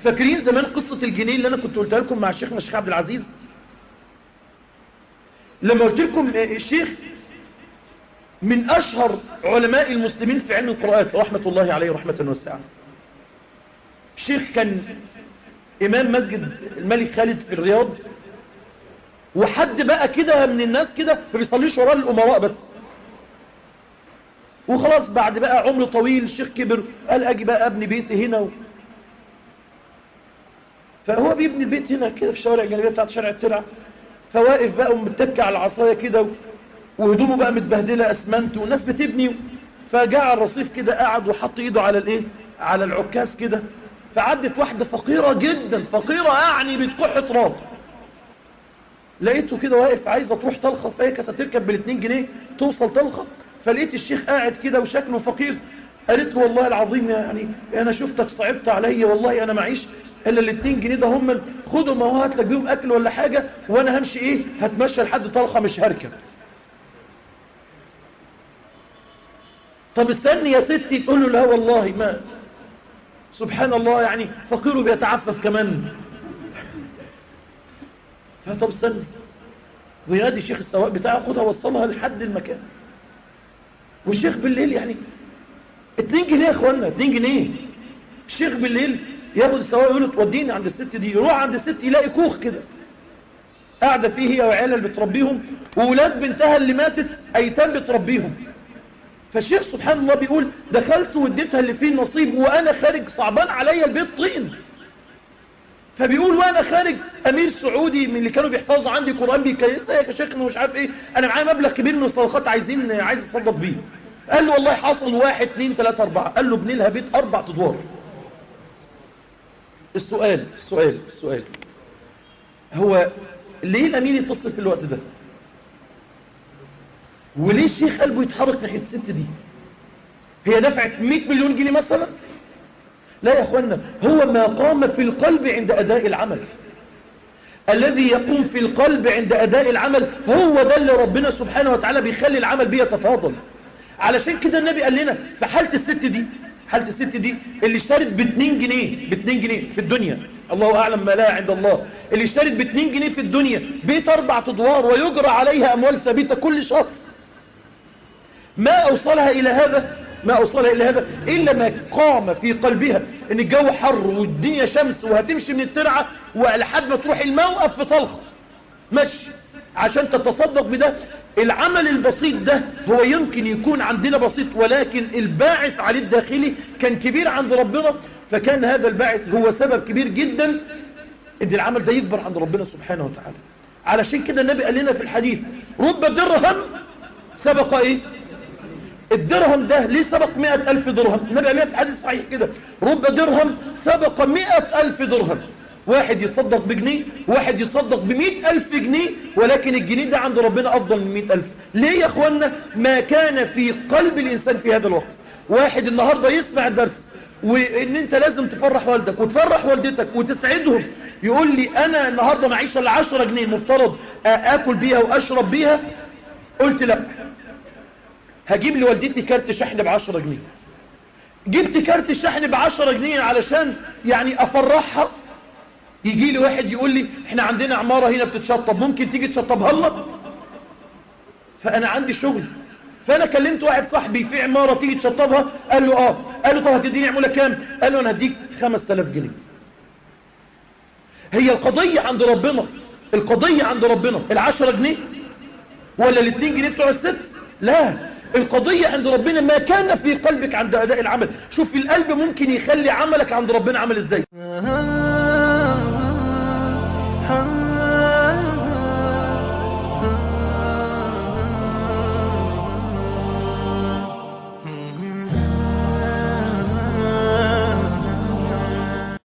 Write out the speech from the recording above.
فاكرين زمان قصة الجنيه اللي انا كنت قلتها لكم مع الشيخ الشيخ عبد العزيز لما قلت لكم الشيخ من اشهر علماء المسلمين في علم القراءات رحمة الله عليه رحمة واسعة الشيخ كان امام مسجد الملك خالد في الرياض وحد بقى كده من الناس كده ما بيصليش وراه الامراء بس وخلاص بعد بقى عمر طويل الشيخ كبر قال اجي بقى ابني بيتي هنا و... فهو بيبني البيت هنا كده في الشوارع الجانبيه بتاعت شارع الترعه فواقف بقى ومتكي على العصايه كده وهدومه بقى متبهدله اسمنت والناس بتبني فجاء على الرصيف كده قعد وحط ايده على الايه على العكاز كده فعدت واحده فقيره جدا فقيره يعني بتكح تراب لقيته كده واقف عايزه تروح طلخه فهي كانت هتركب بال2 جنيه توصل طلخه فلقيت الشيخ قاعد كده وشكله فقير قالت له والله العظيم يعني انا شفتك صعبت عليا والله انا معيش الا الاتنين جنيه ده هم خدهم اهو هات لك بيهم اكل ولا حاجه وانا همشي ايه هتمشى لحد طلخه مش هركب طب استني يا ستي تقول له لا والله ما سبحان الله يعني فقيره بيتعفف كمان فطب استني وينادي الشيخ السواق بتاعه خدها وصلها لحد المكان والشيخ بالليل يعني 2 جنيه يا اخوانا 2 جنيه الشيخ بالليل ياخد السواق يقول له توديني عند الست دي يروح عند الست يلاقي كوخ كده قاعده فيه هي وعيالها اللي بتربيهم وولاد بنتها اللي ماتت ايتام بتربيهم فالشيخ سبحان الله بيقول دخلت واديتها اللي فيه النصيب وانا خارج صعبان عليا البيت طين فبيقول وانا خارج امير سعودي من اللي كانوا بيحفظوا عندي قرآن بيكيسها يا شيخنا مش عارف ايه انا معايا مبلغ كبير من الصدقات عايزين عايز اصدق بيه قال له والله حصل واحد اتنين تلاتة اربعة قال له ابني لها بيت اربع ادوار السؤال السؤال السؤال هو ليه الامير يتصل في الوقت ده وليه الشيخ قلبه يتحرك ناحية الست دي هي دفعت 100 مليون جنيه مثلا لا يا اخوانا هو ما قام في القلب عند اداء العمل الذي يقوم في القلب عند اداء العمل هو ده اللي ربنا سبحانه وتعالى بيخلي العمل بيه يتفاضل علشان كده النبي قال لنا في حالة الست دي حالة الست دي اللي اشترت ب 2 جنيه ب 2 جنيه في الدنيا الله اعلم ما لا عند الله اللي اشترت ب 2 جنيه في الدنيا بيت اربع ادوار ويجرى عليها اموال ثابته كل شهر ما اوصلها الى هذا ما اوصلها الى هذا الا ما قام في قلبها ان الجو حر والدنيا شمس وهتمشي من الترعه ولحد ما تروح الموقف في طلخه مشي عشان تتصدق بده العمل البسيط ده هو يمكن يكون عندنا بسيط ولكن الباعث عليه الداخلي كان كبير عند ربنا فكان هذا الباعث هو سبب كبير جدا ان العمل ده يكبر عند ربنا سبحانه وتعالى علشان كده النبي قال لنا في الحديث رب درهم سبق ايه الدرهم ده ليه سبق مئة ألف درهم النبي قال لنا في الحديث صحيح كده رب درهم سبق مئة ألف درهم واحد يصدق بجنيه واحد يصدق بمئة ألف جنيه ولكن الجنيه ده عند ربنا أفضل من مئة ألف ليه يا أخوانا ما كان في قلب الإنسان في هذا الوقت واحد النهاردة يسمع الدرس وان انت لازم تفرح والدك وتفرح والدتك وتسعدهم يقول لي انا النهاردة معيشة العشرة جنيه المفترض اكل بيها واشرب بيها قلت لا هجيب لوالدتي كارت شحن بعشرة جنيه جبت كارت الشحن بعشرة جنيه علشان يعني افرحها يجي لي واحد يقول لي احنا عندنا عمارة هنا بتتشطب ممكن تيجي تشطبها لنا فانا عندي شغل فانا كلمت واحد صاحبي في عمارة تيجي تشطبها قال له اه قال له طب هتديني عمولة كام قال له انا هديك 5000 جنيه هي القضية عند ربنا القضية عند ربنا العشرة جنيه ولا الاثنين جنيه بتوع الست لا القضية عند ربنا ما كان في قلبك عند أداء العمل شوف القلب ممكن يخلي عملك عند ربنا عمل ازاي